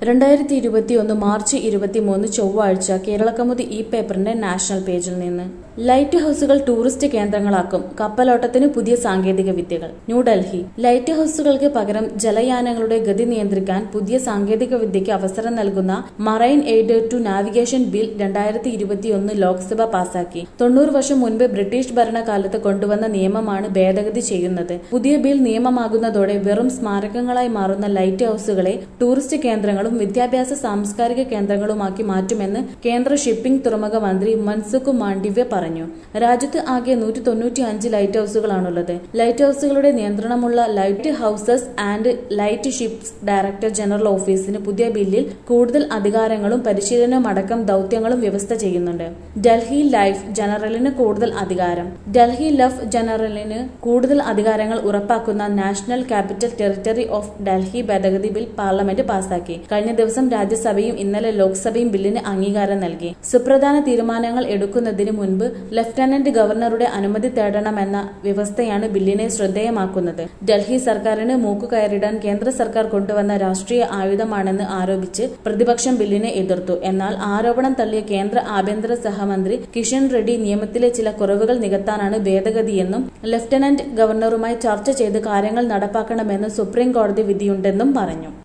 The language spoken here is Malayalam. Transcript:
രണ്ടായിരത്തി ഇരുപത്തിയൊന്ന് മാർച്ച് ഇരുപത്തിമൂന്ന് ചൊവ്വാഴ്ച കേരളകൗമുദി ഈ പേപ്പറിന്റെ നാഷണൽ പേജിൽ നിന്ന് ലൈറ്റ് ഹൌസുകൾ ടൂറിസ്റ്റ് കേന്ദ്രങ്ങളാക്കും കപ്പലോട്ടത്തിന് പുതിയ സാങ്കേതിക വിദ്യകൾ ന്യൂഡൽഹി ലൈറ്റ് ഹൌസുകൾക്ക് പകരം ജലയാനങ്ങളുടെ ഗതി നിയന്ത്രിക്കാൻ പുതിയ സാങ്കേതിക വിദ്യയ്ക്ക് അവസരം നൽകുന്ന marine aid to navigation bill രണ്ടായിരത്തി ഇരുപത്തിയൊന്ന് ലോക്സഭ പാസാക്കി തൊണ്ണൂറ് വർഷം മുൻപ് ബ്രിട്ടീഷ് ഭരണകാലത്ത് കൊണ്ടുവന്ന നിയമമാണ് ഭേദഗതി ചെയ്യുന്നത് പുതിയ ബിൽ നിയമമാകുന്നതോടെ വെറും സ്മാരകങ്ങളായി മാറുന്ന ലൈറ്റ് ഹൌസുകളെ ടൂറിസ്റ്റ് കേന്ദ്രങ്ങളും വിദ്യാഭ്യാസ സാംസ്കാരിക കേന്ദ്രങ്ങളുമാക്കി മാറ്റുമെന്ന് കേന്ദ്ര ഷിപ്പിംഗ് തുറമുഖ മന്ത്രി മൻസുഖ് മാണ്ഡിവ്യ പറഞ്ഞു രാജ്യത്ത് ആകെ നൂറ്റി തൊണ്ണൂറ്റി അഞ്ച് ലൈറ്റ് ഹൌസുകളാണുള്ളത് ലൈറ്റ് ഹൌസുകളുടെ നിയന്ത്രണമുള്ള light houses and light ships director general ഓഫീസിന് പുതിയ ബില്ലിൽ കൂടുതൽ അധികാരങ്ങളും പരിശീലനവും അടക്കം ദൌത്യങ്ങളും വ്യവസ്ഥ ചെയ്യുന്നുണ്ട് ഡൽഹി ലൈഫ് ജനറലിന് കൂടുതൽ അധികാരം ഡൽഹി ലഫ് ജനറലിന് കൂടുതൽ അധികാരങ്ങൾ ഉറപ്പാക്കുന്ന national capital territory of Delhi ഭേദഗതി ബിൽ പാർലമെന്റ് പാസാക്കി കഴിഞ്ഞ ദിവസം രാജ്യസഭയും ഇന്നലെ ലോക്സഭയും ബില്ലിന് അംഗീകാരം നൽകി സുപ്രധാന തീരുമാനങ്ങൾ എടുക്കുന്നതിന് മുൻപ് ലഫ്റ്റനന്റ് ഗവർണറുടെ അനുമതി തേടണമെന്ന വ്യവസ്ഥയാണ് ബില്ലിനെ ശ്രദ്ധേയമാക്കുന്നത് ഡൽഹി സർക്കാരിന് മൂക്കുകയറിടാൻ കേന്ദ്ര സർക്കാർ കൊണ്ടുവന്ന രാഷ്ട്രീയ ആയുധമാണെന്ന് ആരോപിച്ച് പ്രതിപക്ഷം ബില്ലിനെ എതിർത്തു എന്നാൽ ആരോപണം തള്ളിയ കേന്ദ്ര ആഭ്യന്തര സഹമന്ത്രി കിഷൻ റെഡ്ഡി നിയമത്തിലെ ചില കുറവുകൾ നികത്താനാണ് ഭേദഗതിയെന്നും ലഫ്റ്റനന്റ് ഗവർണറുമായി ചർച്ച ചെയ്ത് കാര്യങ്ങൾ നടപ്പാക്കണമെന്ന് സുപ്രീം കോടതി വിധിയുണ്ടെന്നും പറഞ്ഞു